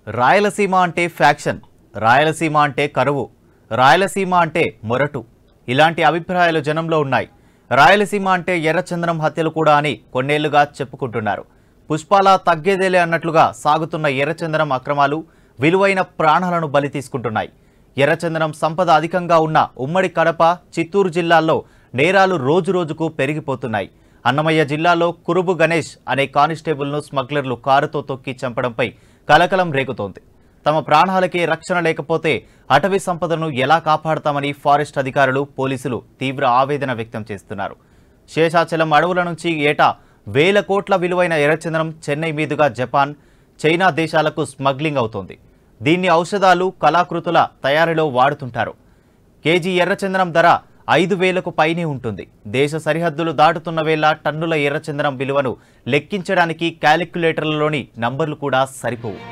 రాయలసీమ అంటే ఫ్యాక్షన్ రాయలసీమ అంటే కరువు రాయలసీమ అంటే మొరటు ఇలాంటి అభిప్రాయాలు జనంలో ఉన్నాయి రాయలసీమ అంటే ఎర్రచందనం హత్యలు కూడా అని కొన్నేళ్లుగా చెప్పుకుంటున్నారు పుష్పాల తగ్గేదేలే అన్నట్లుగా సాగుతున్న ఎర్రచందనం అక్రమాలు విలువైన ప్రాణాలను బలి తీసుకుంటున్నాయి ఎర్రచందనం సంపద అధికంగా ఉన్న ఉమ్మడి కడప చిత్తూరు జిల్లాల్లో నేరాలు రోజురోజుకు పెరిగిపోతున్నాయి అన్నమయ్య జిల్లాలో కురుబు గణేష్ అనే కానిస్టేబుల్ను స్మగ్లర్లు కారుతో తొక్కి చంపడంపై కలకలం రేగుతోంది తమ ప్రాణాలకే రక్షణ లేకపోతే అటవీ సంపదను ఎలా కాపాడతామని ఫారెస్ట్ అధికారులు పోలీసులు తీవ్ర ఆవేదన వ్యక్తం చేస్తున్నారు శేషాచలం అడవుల నుంచి ఏటా వేల కోట్ల విలువైన ఎర్రచందనం చెన్నై మీదుగా జపాన్ చైనా దేశాలకు స్మగ్లింగ్ అవుతోంది దీన్ని ఔషధాలు కళాకృతుల తయారీలో వాడుతుంటారు కేజీ ఎర్రచందనం ధర ఐదు వేలకు పైనే ఉంటుంది దేశ సరిహద్దులు దాటుతున్న వేళ టన్నుల ఎర్రచందనం విలువను లెక్కించడానికి క్యాలిక్యులేటర్లలోని నంబర్లు కూడా సరిపోవు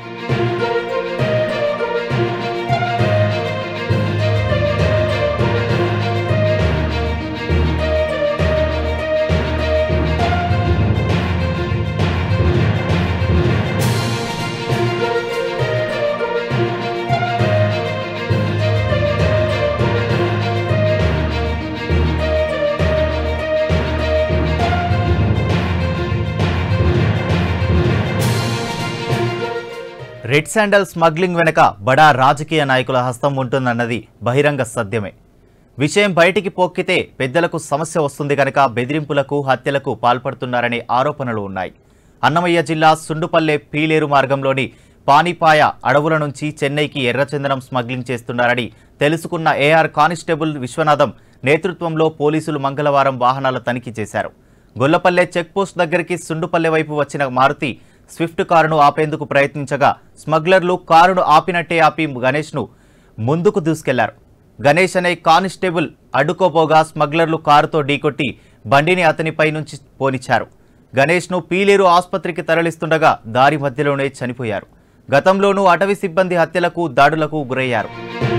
రెడ్ శాండల్ స్మగ్లింగ్ వెనుక బడా రాజకీయ నాయకుల హస్తం ఉంటుందన్నది బహిరంగ సత్యమే విషయం బయటికి పొక్కితే పెద్దలకు సమస్య వస్తుంది కనుక బెదిరింపులకు హత్యలకు పాల్పడుతున్నారనే ఆరోపణలు ఉన్నాయి అన్నమయ్య జిల్లా సుండుపల్లె పీలేరు మార్గంలోని పానిపాయ అడవుల నుంచి చెన్నైకి ఎర్రచందనం స్మగ్లింగ్ చేస్తున్నారని తెలుసుకున్న ఏఆర్ కానిస్టేబుల్ విశ్వనాథం నేతృత్వంలో పోలీసులు మంగళవారం వాహనాల తనిఖీ చేశారు గొల్లపల్లె చెక్పోస్ట్ దగ్గరికి సుండుపల్లె వైపు వచ్చిన మారుతి స్విఫ్ట్ కారును ఆపేందుకు ప్రయత్నించగా స్మగ్లర్లు కారును ఆపినట్టే ఆపి గణేష్ను ముందుకు దూసుకెళ్లారు గణేష్ అనే కానిస్టేబుల్ అడ్డుకోపోగా స్మగ్లర్లు కారుతో ఢీకొట్టి బండిని అతనిపై నుంచి పోనిచ్చారు గణేష్ను పీలేరు ఆసుపత్రికి తరలిస్తుండగా దారి మధ్యలోనే చనిపోయారు గతంలోనూ అటవీ సిబ్బంది హత్యలకు దాడులకు గురయ్యారు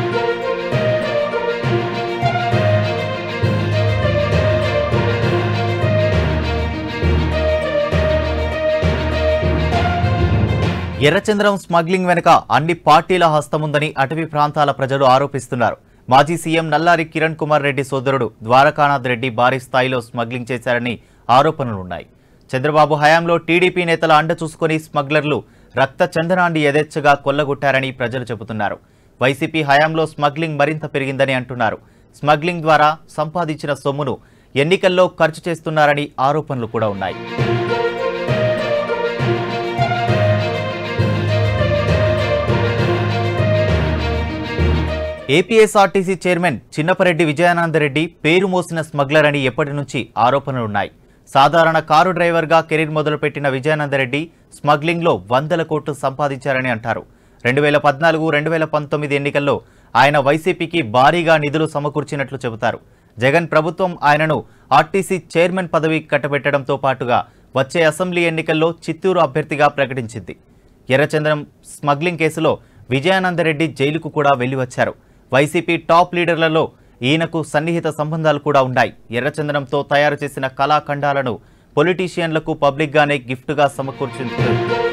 ఎర్రచంద్రం స్మగ్లింగ్ వెనుక అన్ని పార్టీల హస్తముందని అటవీ ప్రాంతాల ప్రజలు ఆరోపిస్తున్నారు మాజీ సీఎం నల్లారి కిరణ్ కుమార్ రెడ్డి సోదరుడు ద్వారకానాథ్ రెడ్డి భారీ స్థాయిలో స్మగ్లింగ్ చేశారని ఆరోపణలున్నాయి చంద్రబాబు హయాంలో టీడీపీ నేతల అండ చూసుకుని స్మగ్లర్లు రక్త చందనాన్ని యథేచ్ఛగా కొల్లగొట్టారని ప్రజలు చెబుతున్నారు వైసీపీ హయాంలో స్మగ్లింగ్ మరింత పెరిగిందని అంటున్నారు స్మగ్లింగ్ ద్వారా సంపాదించిన సొమ్మును ఎన్నికల్లో ఖర్చు చేస్తున్నారని ఆరోపణలు కూడా ఉన్నాయి ఏపీఎస్ఆర్టీసీ చైర్మన్ చిన్నపరెడ్డి విజయానందరెడ్డి పేరు మోసిన స్మగ్లర్ అని ఎప్పటి నుంచి ఆరోపణలున్నాయి సాధారణ కారు డ్రైవర్గా కెరీర్ మొదలుపెట్టిన విజయానందరెడ్డి స్మగ్లింగ్లో వందల కోట్లు సంపాదించారని అంటారు రెండు వేల పద్నాలుగు రెండు వేల పంతొమ్మిది ఎన్నికల్లో ఆయన వైసీపీకి భారీగా నిధులు సమకూర్చినట్లు చెబుతారు జగన్ ప్రభుత్వం ఆయనను ఆర్టీసీ చైర్మన్ పదవి కట్టబెట్టడంతో పాటుగా వచ్చే అసెంబ్లీ ఎన్నికల్లో చిత్తూరు అభ్యర్థిగా ప్రకటించింది ఎర్రచంద్రం స్మగ్లింగ్ కేసులో విజయానందరెడ్డి జైలుకు కూడా వెళ్లి వచ్చారు వైసీపీ టాప్ లీడర్లలో ఈయనకు సన్నిహిత సంబంధాలు కూడా ఉన్నాయి ఎర్రచందనంతో తయారు చేసిన కళాఖండాలను పొలిటీషియన్లకు పబ్లిక్గానే గిఫ్ట్గా సమకూర్చుంది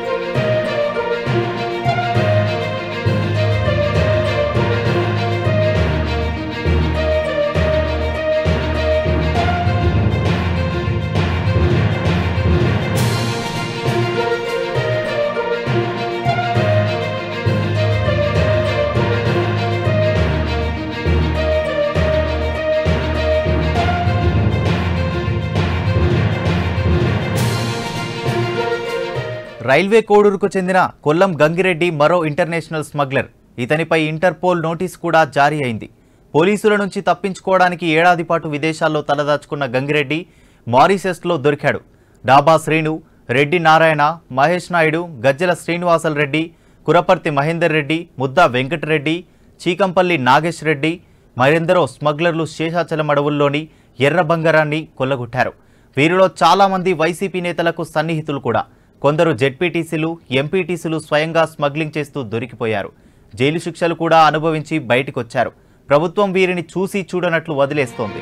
రైల్వే కోడూరుకు చెందిన కొల్లం గంగిరెడ్డి మరో ఇంటర్నేషనల్ స్మగ్లర్ ఇతనిపై ఇంటర్పోల్ నోటీస్ కూడా జారీ అయింది పోలీసుల నుంచి తప్పించుకోవడానికి ఏడాది పాటు విదేశాల్లో తలదాచుకున్న గంగిరెడ్డి మారిషస్లో దొరికాడు డాబా శ్రీను రెడ్డి నారాయణ మహేష్ నాయుడు గజ్జల శ్రీనివాసల్ రెడ్డి కురపర్తి మహేందర్ రెడ్డి ముద్దా వెంకటరెడ్డి చీకంపల్లి నాగేష్ రెడ్డి మరెందరో స్మగ్లర్లు శేషాచలం అడవుల్లోని ఎర్ర బంగారాన్ని కొల్లగొట్టారు వీరిలో చాలా మంది వైసీపీ నేతలకు సన్నిహితులు కూడా కొందరు జెడ్పీటీసీలు ఎంపీటీసీలు స్వయంగా స్మగ్లింగ్ చేస్తూ దొరికిపోయారు జైలు శిక్షలు కూడా అనుభవించి బయటికొచ్చారు ప్రభుత్వం వీరిని చూసి చూడనట్లు వదిలేస్తోంది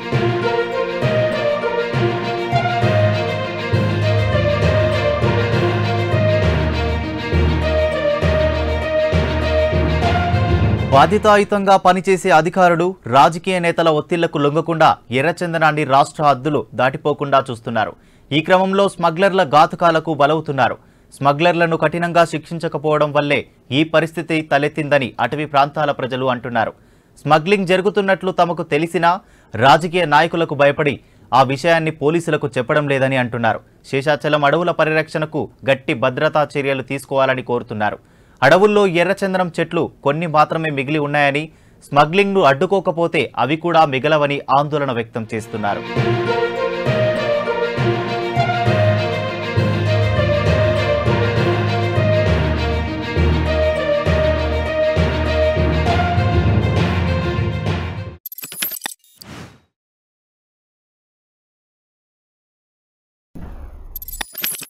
బాధితాయుతంగా పనిచేసే అధికారులు రాజకీయ నేతల ఒత్తిళ్లకు లొంగకుండా ఎర్రచందనాన్ని రాష్ట్ర హద్దులు దాటిపోకుండా చూస్తున్నారు ఈ క్రమంలో స్మగ్లర్ల ఘాతుకాలకు బలవుతున్నారు స్మగ్లర్లను కఠినంగా శిక్షించకపోవడం వల్లే ఈ పరిస్థితి తలెత్తిందని అటవీ ప్రాంతాల ప్రజలు అంటున్నారు స్మగ్లింగ్ జరుగుతున్నట్లు తమకు తెలిసినా రాజకీయ నాయకులకు భయపడి ఆ విషయాన్ని పోలీసులకు చెప్పడం లేదని అంటున్నారు శేషాచలం అడవుల పరిరక్షణకు గట్టి భద్రతా చర్యలు తీసుకోవాలని కోరుతున్నారు అడవుల్లో ఎర్రచందనం చెట్లు కొన్ని మాత్రమే మిగిలి ఉన్నాయని స్మగ్లింగ్ను అడ్డుకోకపోతే అవి కూడా మిగలవని ఆందోళన వ్యక్తం చేస్తున్నారు